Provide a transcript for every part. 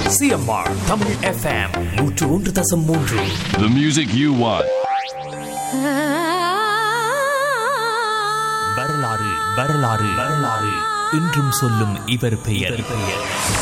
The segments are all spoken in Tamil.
சிஎம்ஆர் தமிழ் எஃப்எம் நூற்று ஒன்று தசம் மூன்று The music you want. வரலாறு வரலாறு வரலாறு இன்றும் சொல்லும் இவர் பெயர் பெயர்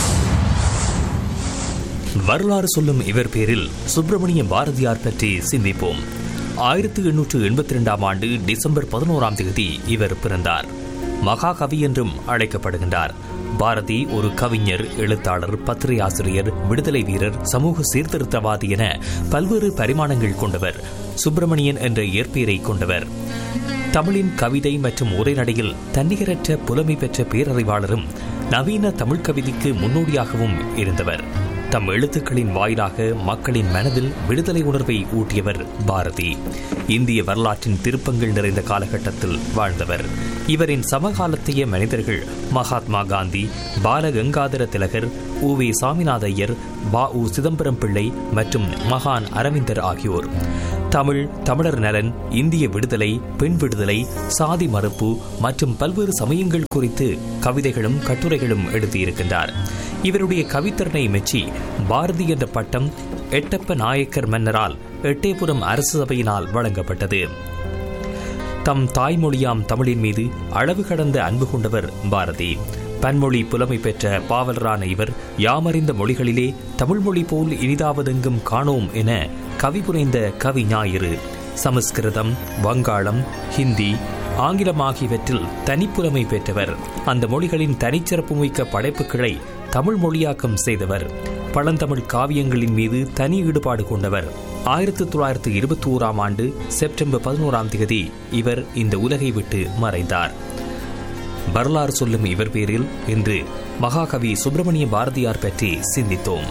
வரலாறு சொல்லும் இவர் பேரில் சுப்பிரமணிய பாரதியார் பற்றி சிந்திப்போம் ஆயிரத்தி எண்ணூற்று எண்பத்தி ரெண்டாம் ஆண்டு டிசம்பர் பதினோராம் தேதி இவர் பிறந்தார் மகாகவி என்றும் அழைக்கப்படுகின்றார் பாரதி ஒரு கவிஞர் எழுத்தாளர் பத்திரிகையாசிரியர் விடுதலை வீரர் சமூக சீர்திருத்தவாதி என பல்வேறு பரிமாணங்கள் கொண்டவர் சுப்பிரமணியன் என்ற இயற்பெயரை கொண்டவர் தமிழின் கவிதை மற்றும் உரைநடையில் தன்னிகரற்ற புலமை பெற்ற பேரறிவாளரும் நவீன தமிழ் கவிதைக்கு முன்னோடியாகவும் இருந்தவர் தம் எழுத்துக்களின் வாயிலாக மக்களின் மனதில் விடுதலை உணர்வை ஊட்டியவர் பாரதி இந்திய வரலாற்றின் திருப்பங்கள் நிறைந்த காலகட்டத்தில் வாழ்ந்தவர் இவரின் சமகாலத்தைய மனிதர்கள் மகாத்மா காந்தி பாலகங்காதர திலகர் உ வி சாமிநாத ஐயர் பா உ சிதம்பரம் பிள்ளை மற்றும் மகான் அரவிந்தர் ஆகியோர் தமிழ் தமிழர் நலன் இந்திய விடுதலை பெண் விடுதலை சாதி மறுப்பு மற்றும் பல்வேறு சமயங்கள் குறித்து கவிதைகளும் கட்டுரைகளும் எழுதியிருக்கின்றார் இவருடைய கவித்திறனை மெச்சி பாரதி என்ற பட்டம் எட்டப்ப நாயக்கர் மன்னரால் எட்டயபுரம் அரசு சபையினால் வழங்கப்பட்டது தம் தாய்மொழியாம் தமிழின் மீது அளவு கடந்த அன்பு கொண்டவர் பாரதி பன்மொழி புலமை பெற்ற பாவலரான இவர் யாமறிந்த மொழிகளிலே தமிழ் மொழி போல் இனிதாவதெங்கும் காணோம் என கவி புனைந்த கவி ஞாயிறு சமஸ்கிருதம் வங்காளம் ஹிந்தி ஆங்கிலம் ஆகியவற்றில் தனிப்புலமை பெற்றவர் அந்த மொழிகளின் தனிச்சிறப்புமிக்க படைப்புகளை தமிழ் மொழியாக்கம் செய்தவர் பழந்தமிழ் காவியங்களின் மீது தனி ஈடுபாடு கொண்டவர் ஆயிரத்தி தொள்ளாயிரத்தி இருபத்தி ஓராம் ஆண்டு செப்டம்பர் பதினோராம் தேதி இவர் இந்த உலகை விட்டு மறைந்தார் வரலாறு சொல்லும் இவர் பேரில் இன்று மகாகவி சுப்பிரமணிய பாரதியார் பற்றி சிந்தித்தோம்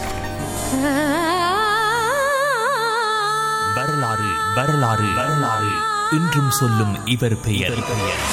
வரலாறு வரலாறு வரலாறு இன்றும் சொல்லும் இவர் பெயர் பெயர்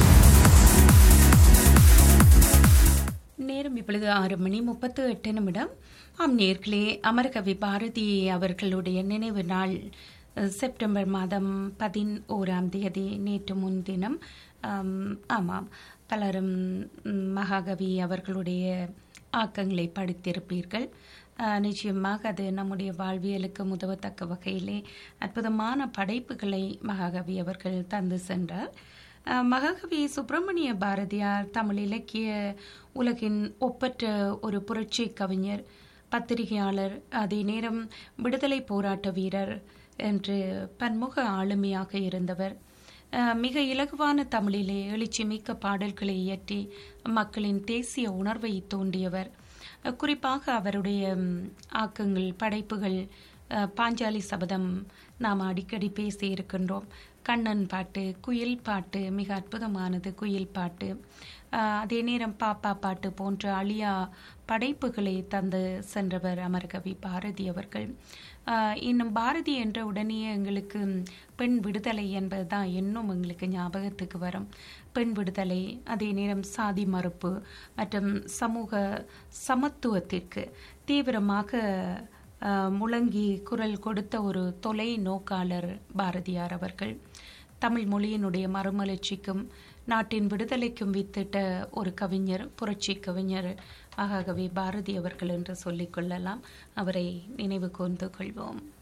நேரம் இப்பொழுது ஆறு மணி முப்பத்து எட்டு நிமிடம் ஆம் நேர்களே அமரகவி பாரதி அவர்களுடைய நினைவு நாள் அஹ், செப்டம்பர் மாதம் பதினோராம் தேதி நேற்று முன்தினம் ஆம், ஆமாம் பலரும் ம், மகாகவி அவர்களுடைய ஆக்கங்களை படித்திருப்பீர்கள் அஹ், நிச்சயமாக அது நம்முடைய வாழ்வியலுக்கு உதவத்தக்க வகையிலே அற்புதமான படைப்புகளை மகாகவி அவர்கள் தந்து சென்றார் அஹ், மகாகவி சுப்பிரமணிய பாரதியார் தமிழ் இலக்கிய உலகின் ஒப்பற்ற ஒரு புரட்சி கவிஞர் பத்திரிகையாளர் அதே நேரம் விடுதலை போராட்ட வீரர் என்று பன்முக ஆளுமையாக இருந்தவர் அஹ், மிக இலகுவான தமிழிலே எழுச்சி மிக்க பாடல்களை இயற்றி மக்களின் தேசிய உணர்வை தூண்டியவர் அஹ், குறிப்பாக அவருடைய ம், ஆக்கங்கள் படைப்புகள் அஹ், பாஞ்சாலி சபதம் நாம் அடிக்கடி பேசி இருக்கின்றோம் கண்ணன் பாட்டு குயில் பாட்டு மிக அற்புதமானது குயில் பாட்டு அஹ், அதே நேரம் பாப்பா பாட்டு போன்ற அழியா படைப்புகளை தந்து சென்றவர் அமர்கவி பாரதி அவர்கள் அஹ், இன்னும் பாரதி என்ற உடனே எங்களுக்கு பெண் விடுதலை என்பதுதான் இன்னும் எங்களுக்கு ஞாபகத்துக்கு வரும் பெண் விடுதலை அதே நேரம் சாதி மறுப்பு மற்றும் சமூக சமத்துவத்திற்கு தீவிரமாக அஹ், முழங்கி குரல் கொடுத்த ஒரு தொலை நோக்காளர் பாரதியார் அவர்கள் தமிழ் மொழியினுடைய மறுமலர்ச்சிக்கும் நாட்டின் விடுதலைக்கும் வித்திட்ட ஒரு கவிஞர் புரட்சி கவிஞர் மகாகவி பாரதி அவர்கள் என்று சொல்லிக் கொள்ளலாம் அவரை நினைவு கூர்ந்து கொள்வோம்